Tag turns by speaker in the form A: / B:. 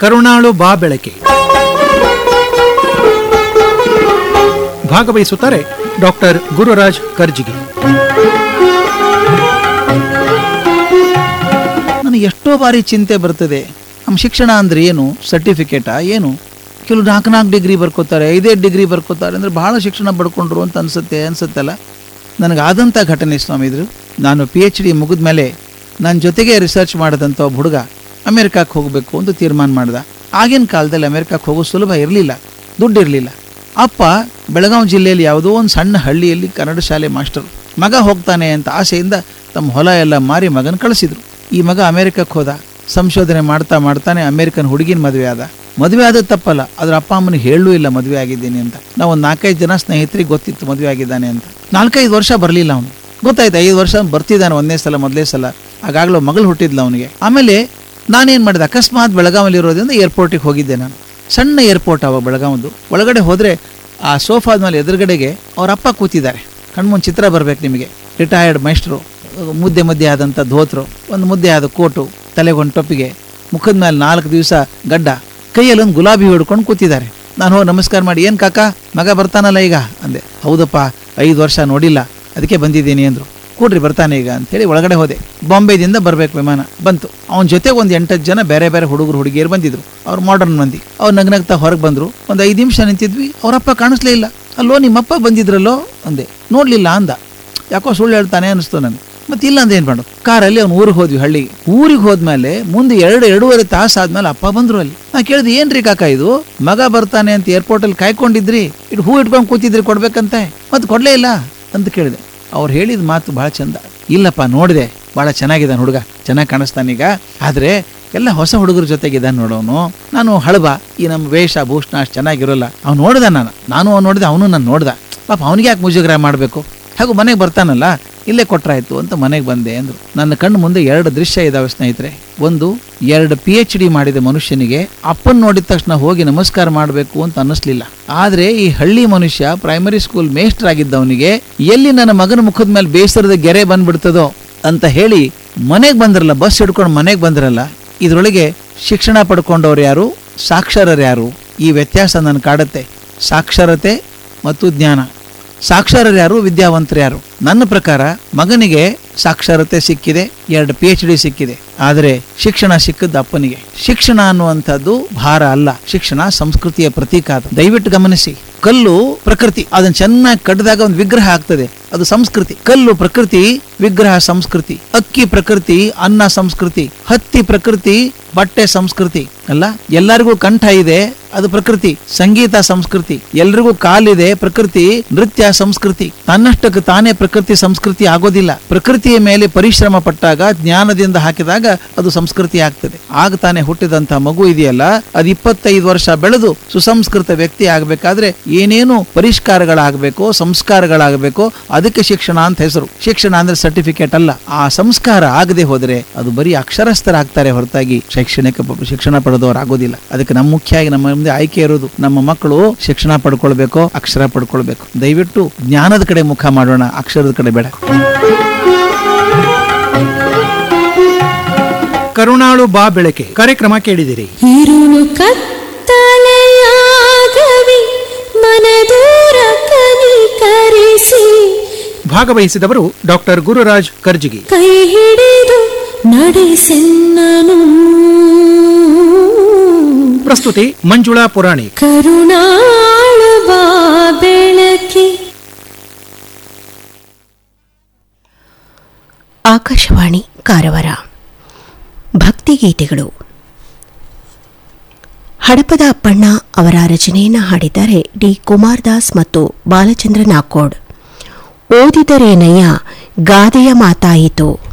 A: ಕರುಣಾಳು ಬಾ ಬೆಳಕೆ ಭಾಗವಹಿಸುತ್ತಾರೆ ಡಾಕ್ಟರ್ ಗುರುರಾಜ್ ಕರ್ಜಿಗಿ
B: ನನಗೆ ಎಷ್ಟೋ ಬಾರಿ ಚಿಂತೆ ಬರ್ತದೆ ನಮ್ಮ ಶಿಕ್ಷಣ ಅಂದ್ರೆ ಏನು ಸರ್ಟಿಫಿಕೇಟಾ ಏನು ಕೆಲವು ನಾಲ್ಕು ನಾಲ್ಕು ಡಿಗ್ರಿ ಬರ್ಕೋತಾರೆ ಐದೈದು ಡಿಗ್ರಿ ಬರ್ಕೋತಾರೆ ಅಂದರೆ ಬಹಳ ಶಿಕ್ಷಣ ಪಡ್ಕೊಂಡ್ರು ಅಂತ ಅನ್ಸುತ್ತೆ ಅನ್ಸುತ್ತಲ್ಲ ನನಗೆ ಆದಂಥ ಘಟನೆ ಸ್ವಾಮಿ ಇದ್ರು ನಾನು ಪಿ ಎಚ್ ಡಿ ಮುಗಿದ ಮೇಲೆ ನನ್ನ ಜೊತೆಗೆ ರಿಸರ್ಚ್ ಮಾಡಿದಂಥ ಒಬ್ಬ ಹುಡುಗ ಅಮೆರಿಕಕ್ಕೆ ಹೋಗಬೇಕು ಅಂತ ತೀರ್ಮಾನ ಮಾಡ್ದ ಆಗಿನ ಕಾಲದಲ್ಲಿ ಅಮೆರಿಕಕ್ಕೆ ಹೋಗೋ ಸುಲಭ ಇರಲಿಲ್ಲ ದುಡ್ಡು ಇರಲಿಲ್ಲ ಅಪ್ಪ ಬೆಳಗಾವಿ ಜಿಲ್ಲೆಯಲ್ಲಿ ಯಾವುದೋ ಒಂದು ಸಣ್ಣ ಹಳ್ಳಿಯಲ್ಲಿ ಕನ್ನಡ ಶಾಲೆ ಮಾಸ್ಟರ್ ಮಗ ಹೋಗ್ತಾನೆ ಅಂತ ಆಸೆಯಿಂದ ತಮ್ಮ ಹೊಲ ಎಲ್ಲ ಮಾರಿ ಮಗನ ಕಳಿಸಿದ್ರು ಈ ಮಗ ಅಮೆರಿಕಕ್ಕೆ ಹೋದ ಸಂಶೋಧನೆ ಮಾಡ್ತಾ ಮಾಡ್ತಾನೆ ಅಮೆರಿಕನ್ ಹುಡುಗಿನ ಮದುವೆ ಆದ ಮದುವೆ ಆದ ತಪ್ಪಲ್ಲ ಅದ್ರ ಅಪ್ಪ ಅಮ್ಮನಿಗೆ ಹೇಳೂ ಇಲ್ಲ ಮದುವೆ ಆಗಿದ್ದೀನಿ ಅಂತ ನಾವು ಒಂದು ನಾಲ್ಕೈದು ಜನ ಸ್ನೇಹಿತರಿಗೆ ಗೊತ್ತಿತ್ತು ಮದುವೆ ಆಗಿದ್ದಾನೆ ಅಂತ ನಾಲ್ಕೈದು ವರ್ಷ ಬರಲಿಲ್ಲ ಅವನು ಗೊತ್ತಾಯ್ತು ಐದು ವರ್ಷ ಬರ್ತಿದ್ದಾನೆ ಒಂದೇ ಸಲ ಮೊದಲೇ ಸಲ ಆಗಾಗಲೂ ಮಗಳು ಹುಟ್ಟಿದ್ಲ ಅವನಿಗೆ ಆಮೇಲೆ ನಾನೇನು ಮಾಡಿದೆ ಅಕಸ್ಮಾತ್ ಬೆಳಗಾವಲ್ಲಿ ಇರೋದ್ರಿಂದ ಏರ್ಪೋರ್ಟಿಗೆ ಹೋಗಿದ್ದೆ ನಾನು ಸಣ್ಣ ಏರ್ಪೋರ್ಟ್ ಅವ ಬೆಳಗಾವದು ಒಳಗಡೆ ಹೋದರೆ ಆ ಸೋಫಾದ ಮೇಲೆ ಎದುರುಗಡೆಗೆ ಅವ್ರ ಅಪ್ಪ ಕೂತಿದ್ದಾರೆ ಕಣ್ಮುಂದ್ ಚಿತ್ರ ಬರ್ಬೇಕು ನಿಮಗೆ ರಿಟೈರ್ಡ್ ಮೈಸ್ಟ್ರು ಮುದ್ದೆ ಮುದ್ದೆ ಆದಂಥ ಧೋತ್ರು ಒಂದು ಮುದ್ದೆ ಆದ ಕೋಟು ತಲೆಗೊಂದು ಟೊಪ್ಪಿಗೆ ಮುಖದ ಮೇಲೆ ನಾಲ್ಕು ದಿವಸ ಗಡ್ಡ ಕೈಯಲ್ಲಿ ಒಂದು ಗುಲಾಬಿ ಹಿಡ್ಕೊಂಡು ಕೂತಿದ್ದಾರೆ ನಾನು ಹೋಗಿ ನಮಸ್ಕಾರ ಮಾಡಿ ಏನು ಕಾಕ ಮಗ ಬರ್ತಾನಲ್ಲ ಈಗ ಅಂದೆ ಹೌದಪ್ಪ ಐದು ವರ್ಷ ನೋಡಿಲ್ಲ ಅದಕ್ಕೆ ಬಂದಿದ್ದೀನಿ ಅಂದರು ಕೂಡ್ರಿ ಬರ್ತಾನೆ ಈಗ ಅಂತ ಹೇಳಿ ಒಳಗಡೆ ಹೋದೆ ಬಾಂಬೆದಿಂದ ಬರ್ಬೇಕು ವಿಮಾನ ಬಂತು ಅವನ ಜೊತೆ ಒಂದು ಎಂಟತ್ತು ಜನ ಬೇರೆ ಬೇರೆ ಹುಡುಗರು ಹುಡುಗಿಯರು ಬಂದಿದ್ರು ಅವ್ರು ಮಾಡರ್ನ್ ಮಂದಿ ಅವ್ರು ನಗ್ನಗ್ತಾ ಹೊರಗೆ ಬಂದರು ಒಂದು ಐದು ನಿಮಿಷ ನಿಂತಿದ್ವಿ ಅವರಪ್ಪ ಕಾಣಿಸ್ಲೇ ಇಲ್ಲ ಅಲ್ಲೋ ನಿಮ್ಮಪ್ಪ ಬಂದಿದ್ರಲ್ಲೋ ಅಂದೆ ನೋಡ್ಲಿಲ್ಲ ಅಂದ ಯಾಕೋ ಸುಳ್ಳು ಹೇಳ್ತಾನೆ ಅನಿಸ್ತು ನನಗೆ ಮತ್ತೆ ಇಲ್ಲ ಅಂದ್ರೆ ಏನು ಮಾಡು ಕಾರಲ್ಲಿ ಅವ್ನು ಊರಿಗೆ ಹೋದ್ವಿ ಹಳ್ಳಿಗೆ ಊರಿಗೆ ಹೋದ್ಮೇಲೆ ಮುಂದೆ ಎರಡು ಎರಡೂವರೆ ತಾಸು ಆದ್ಮೇಲೆ ಅಪ್ಪ ಬಂದ್ರು ಅಲ್ಲಿ ನಾ ಕೇಳಿದೆ ಏನ್ರಿ ಕಾಕ ಇದು ಮಗ ಬರ್ತಾನೆ ಅಂತ ಏರ್ಪೋರ್ಟ್ ಅಲ್ಲಿ ಕಾಯ್ಕೊಂಡಿದ್ರಿ ಇಟ್ಟು ಹೂ ಇಟ್ಕೊಂಡು ಕೂತಿದ್ರಿ ಕೊಡ್ಬೇಕಂತೆ ಮತ್ತೆ ಕೊಡ್ಲೇ ಇಲ್ಲ ಅಂತ ಕೇಳಿದೆ ಅವ್ರು ಹೇಳಿದ ಮಾತು ಬಹಳ ಚಂದ ಇಲ್ಲಪ್ಪ ನೋಡಿದೆ ಬಹಳ ಚೆನ್ನಾಗಿದ್ದಾನೆ ಹುಡುಗ ಚೆನ್ನಾಗಿ ಕಾಣಿಸ್ತಾನೀಗ ಆದ್ರೆ ಎಲ್ಲ ಹೊಸ ಹುಡುಗರ ಜೊತೆಗಿದ್ದಾನೆ ನೋಡೋನು ನಾನು ಹಳಬ ಈ ನಮ್ಮ ವೇಷ ಭೂಷಣ ಅಷ್ಟು ಚೆನ್ನಾಗಿರೋಲ್ಲ ಅವ್ನು ನೋಡ್ದ ನಾನು ನಾನು ಅವ್ನು ನೋಡಿದೆ ಅವನು ನಾನು ನೋಡ್ದ ಪಾಪ ಅವನಿಗೆ ಯಾಕೆ ಮುಜುಗರ ಮಾಡಬೇಕು ಹಾಗೂ ಮನೆಗೆ ಬರ್ತಾನಲ್ಲ ಇಲ್ಲೇ ಕೊಟ್ರಾಯ್ತು ಅಂತ ಮನೆಗೆ ಬಂದೆ ಅಂದ್ರು ನನ್ನ ಕಣ್ಣು ಮುಂದೆ ಎರಡು ದೃಶ್ಯ ಇದಾವೆ ಸ್ನೇಹಿತರೆ ಒಂದು ಎರಡು ಪಿ ಎಚ್ ಡಿ ಮಾಡಿದ ಮನುಷ್ಯನಿಗೆ ಅಪ್ಪನ್ ನೋಡಿದ ತಕ್ಷಣ ಹೋಗಿ ನಮಸ್ಕಾರ ಮಾಡಬೇಕು ಅಂತ ಅನ್ನಿಸ್ಲಿಲ್ಲ ಆದ್ರೆ ಈ ಹಳ್ಳಿ ಮನುಷ್ಯ ಪ್ರೈಮರಿ ಸ್ಕೂಲ್ ಮೇಸ್ಟರ್ ಆಗಿದ್ದವನಿಗೆ ಎಲ್ಲಿ ನನ್ನ ಮಗನ ಮುಖದ ಮೇಲೆ ಬೇಸರದ ಗೆರೆ ಬಂದ್ಬಿಡ್ತದೋ ಅಂತ ಹೇಳಿ ಮನೆಗೆ ಬಂದ್ರಲ್ಲ ಬಸ್ ಹಿಡ್ಕೊಂಡು ಮನೆಗೆ ಬಂದ್ರಲ್ಲ ಇದರೊಳಗೆ ಶಿಕ್ಷಣ ಪಡ್ಕೊಂಡವ್ರು ಯಾರು ಸಾಕ್ಷರರು ಯಾರು ಈ ವ್ಯತ್ಯಾಸ ನನ್ನ ಕಾಡುತ್ತೆ ಸಾಕ್ಷರತೆ ಮತ್ತು ಜ್ಞಾನ ಸಾಕ್ಷರರು ಯಾರು ವಿದ್ಯಾವಂತರು ಯಾರು ನನ್ನ ಪ್ರಕಾರ ಮಗನಿಗೆ ಸಾಕ್ಷರತೆ ಸಿಕ್ಕಿದೆ ಎರಡು ಪಿ ಎಚ್ ಡಿ ಸಿಕ್ಕಿದೆ ಆದರೆ ಶಿಕ್ಷಣ ಸಿಕ್ಕದ್ದು ಅಪ್ಪನಿಗೆ ಶಿಕ್ಷಣ ಅನ್ನುವಂಥದ್ದು ಭಾರ ಅಲ್ಲ ಶಿಕ್ಷಣ ಸಂಸ್ಕೃತಿಯ ಪ್ರತೀಕ ಅದು ದಯವಿಟ್ಟು ಗಮನಿಸಿ ಕಲ್ಲು ಪ್ರಕೃತಿ ಅದನ್ನ ಚೆನ್ನಾಗಿ ಕಡ್ದಾಗ ಒಂದು ವಿಗ್ರಹ ಆಗ್ತದೆ ಅದು ಸಂಸ್ಕೃತಿ ಕಲ್ಲು ಪ್ರಕೃತಿ ವಿಗ್ರಹ ಸಂಸ್ಕೃತಿ ಅಕ್ಕಿ ಪ್ರಕೃತಿ ಅನ್ನ ಸಂಸ್ಕೃತಿ ಹತ್ತಿ ಪ್ರಕೃತಿ ಬಟ್ಟೆ ಸಂಸ್ಕೃತಿ ಅಲ್ಲ ಎಲ್ಲರಿಗೂ ಕಂಠ ಇದೆ ಅದು ಪ್ರಕೃತಿ ಸಂಗೀತ ಸಂಸ್ಕೃತಿ ಎಲ್ರಿಗೂ ಕಾಲಿದೆ ಪ್ರಕೃತಿ ನೃತ್ಯ ಸಂಸ್ಕೃತಿ ತನ್ನಷ್ಟಕ್ಕೆ ತಾನೇ ಪ್ರಕೃತಿ ಸಂಸ್ಕೃತಿ ಆಗೋದಿಲ್ಲ ಪ್ರಕೃತಿಯ ಮೇಲೆ ಪರಿಶ್ರಮ ಪಟ್ಟಾಗ ಜ್ಞಾನದಿಂದ ಹಾಕಿದಾಗ ಅದು ಸಂಸ್ಕೃತಿ ಆಗ್ತದೆ ಆಗ ತಾನೇ ಹುಟ್ಟಿದಂತ ಮಗು ಇದೆಯಲ್ಲ ಅದು ಇಪ್ಪತ್ತೈದು ವರ್ಷ ಬೆಳೆದು ಸುಸಂಸ್ಕೃತ ವ್ಯಕ್ತಿ ಆಗ್ಬೇಕಾದ್ರೆ ಏನೇನು ಪರಿಷ್ಕಾರಗಳಾಗಬೇಕು ಸಂಸ್ಕಾರಗಳಾಗಬೇಕು ಅದಕ್ಕೆ ಶಿಕ್ಷಣ ಅಂತ ಹೆಸರು ಶಿಕ್ಷಣ ಅಂದ್ರೆ ಸರ್ಟಿಫಿಕೇಟ್ ಅಲ್ಲ ಆ ಸಂಸ್ಕಾರ ಆಗದೆ ಹೋದ್ರೆ ಅದು ಬರೀ ಅಕ್ಷರಸ್ಥರಾಗ್ತಾರೆ ಹೊರತಾಗಿ ಶೈಕ್ಷಣಿಕ ಪ- ಶಿಕ್ಷಣ ಪಡೆದವರು ಆಗೋದಿಲ್ಲ ಅದಕ್ಕೆ ನಮ್ಮ ಮುಖ್ಯವಾಗಿ ನಮ್ಮ ಮುಂದೆ ಆಯ್ಕೆ ಇರೋದು ನಮ್ಮ ಮಕ್ಕಳು ಶಿಕ್ಷಣ ಪಡ್ಕೊಳ್ಬೇಕು ಅಕ್ಷರ ಪಡ್ಕೊಳ್ಬೇಕು ದಯವಿಟ್ಟು ಜ್ಞಾನದ ಕಡೆ ಮುಖ ಮಾಡೋಣ ಅಕ್ಷರದ ಕಡೆ ಬೇಡ
A: ಕರುಣಾಳು ಬಾ ಬೆಳಕೆ ಕಾರ್ಯಕ್ರಮ ಕೇಳಿದಿರಿ
C: ഇരുളു ಕತ್ತಲೆಯಾಗವಿ ಮನದೂರ ಕನಿಕರಿಸಿ
A: ಭಾಗವಹಿಸಿದವರು ಡಾಕ್ಟರ್ ಗುರುರಾಜ್ ಕರ್ಜಿಗಿ
C: ಕೈ ಹಿಡಿದು ನಡೆಸೆನ್ನನು
A: ಪ್ರಸ್ತುತಿ ಮಂಜುಳಾ ಪುರಾಣಿಕ್
C: ಕರುಣಾಳು ಬಾ ಬೆಳಕಿ
D: ಆಕಾಶವಾಣಿ ಕಾರವಾರ ಭಕ್ತಿಗೀತೆಗಳು ಹಡಪದ ಅಪ್ಪಣ್ಣ ಅವರ ರಚನೆಯನ್ನು ಹಾಡಿದ್ದಾರೆ ಡಿ ಕುಮಾರದಾಸ್ ಮತ್ತು ಬಾಲಚಂದ್ರ ನಾಕೋಡ್ ಓದಿದರೇನಯ್ಯ ಗಾದೆಯ ಮಾತಾಯಿತು